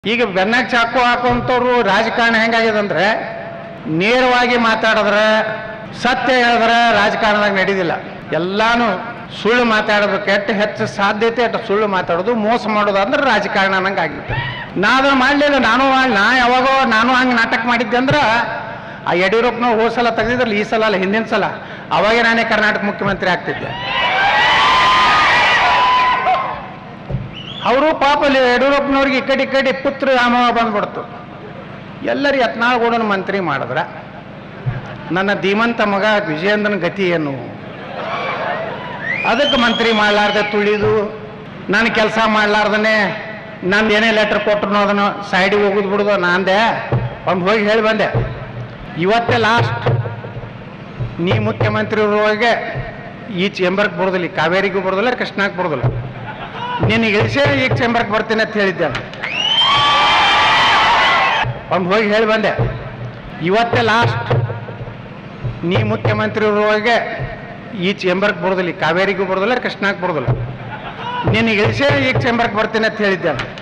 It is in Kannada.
ಈಗ ಬೆನ್ನಾಗ ಚಾಕು ಹಾಕುವಂಥವ್ರು ರಾಜಕಾರಣ ಹೆಂಗಾಗ್ಯದಂದ್ರೆ ನೇರವಾಗಿ ಮಾತಾಡಿದ್ರೆ ಸತ್ಯ ಹೇಳಿದ್ರೆ ರಾಜಕಾರಣದಾಗ ನಡೀದಿಲ್ಲ ಎಲ್ಲಾನು ಸುಳ್ಳು ಮಾತಾಡೋದಕ್ಕೆ ಎಷ್ಟು ಹೆಚ್ಚು ಸಾಧ್ಯತೆ ಅಷ್ಟು ಸುಳ್ಳು ಮಾತಾಡೋದು ಮೋಸ ಮಾಡೋದು ಅಂದ್ರೆ ರಾಜಕಾರಣ ಅನ್ನಂಗೆ ಆಗಿಬಿಟ್ಟು ನಾ ಅದನ್ನ ಮಾಡಲಿಲ್ಲ ನಾನು ಮಾಡ್- ನಾ ಯಾವಾಗೋ ನಾನು ಹಂಗೆ ನಾಟಕ ಮಾಡಿದ್ದೆ ಅಂದ್ರೆ ಆ ಯಡಿಯೂರಪ್ಪನವ್ರು ಹೋದ ಸಲ ತೆಗೆದಿದ್ರಲ್ಲ ಈ ಸಲ ಅಲ್ಲ ಹಿಂದಿನ ಸಲ ಅವಾಗೇ ನಾನೇ ಕರ್ನಾಟಕ ಮುಖ್ಯಮಂತ್ರಿ ಆಗ್ತಿದ್ದೆ ಅವರು ಪಾಪ ಅಲ್ಲಿ ಯಡಿಯೂರಪ್ಪನವ್ರಿಗೆ ಈ ಕಡೆ ಈ ಕಡೆ ಪುತ್ರ ರಾಮವ ಬಂದ್ಬಿಡ್ತು ಎಲ್ಲರೂ ಯತ್ನಾಳಗೌಡನ ಮಂತ್ರಿ ಮಾಡಿದ್ರ ನನ್ನ ಧೀಮಂತ ಮಗ ವಿಜಯೇಂದ್ರನ ಗತಿ ಏನು ಅದಕ್ಕೆ ಮಂತ್ರಿ ಮಾಡಲಾರ್ದೆ ತುಳಿದು ನಾನು ಕೆಲಸ ಮಾಡಲಾರ್ದನೆ ನಂದು ಏನೇ ಲೆಟರ್ ಕೊಟ್ಟರು ಅದನ್ನು ಸೈಡಿಗೆ ಹೋಗುದು ಬಿಡುದು ನಾಂದೆ ಒಂದು ಹೋಗಿ ಹೇಳಿ ಬಂದೆ ಇವತ್ತೇ ಲಾಸ್ಟ್ ನೀ ಮುಖ್ಯಮಂತ್ರಿ ಇರುವಾಗೆ ಈ ಚೇಂಬರ್ಗೆ ಬರೋದಿಲ್ಲ ಈ ಕಾವೇರಿಗೂ ಬರೋದಿಲ್ಲ ಕೃಷ್ಣಾಗೆ ಬರೋದಿಲ್ಲ ನಿನಗೆ ಇಳಿಸೇ ಈಗ ಚೇಂಬರ್ಗೆ ಬರ್ತೀನಿ ಅಂತ ಹೇಳಿದ್ದೆ ನಾನು. ಒಂದು ಹೋಗಿ ಹೇಳಿ ಬಂದೆ ಇವತ್ತೇ ಲಾಸ್ಟ್ ನೀ ಮುಖ್ಯಮಂತ್ರಿ ಇರುವಾಗೆ ಈ ಚೇಂಬರ್ಗೆ ಬರೋದಿಲ್ಲ ಈ ಕಾವೇರಿಗೂ ಬರೋದಿಲ್ಲ ಕೃಷ್ಣಾಗೆ ಬರೋದಿಲ್ಲ ನಿನಗೆ ಇಳಿಸೇ ಈಗ ಚೇಂಬರ್ಗೆ ಬರ್ತೀನಿ ಅಂತ ಹೇಳಿದ್ದೆ ನಾನು.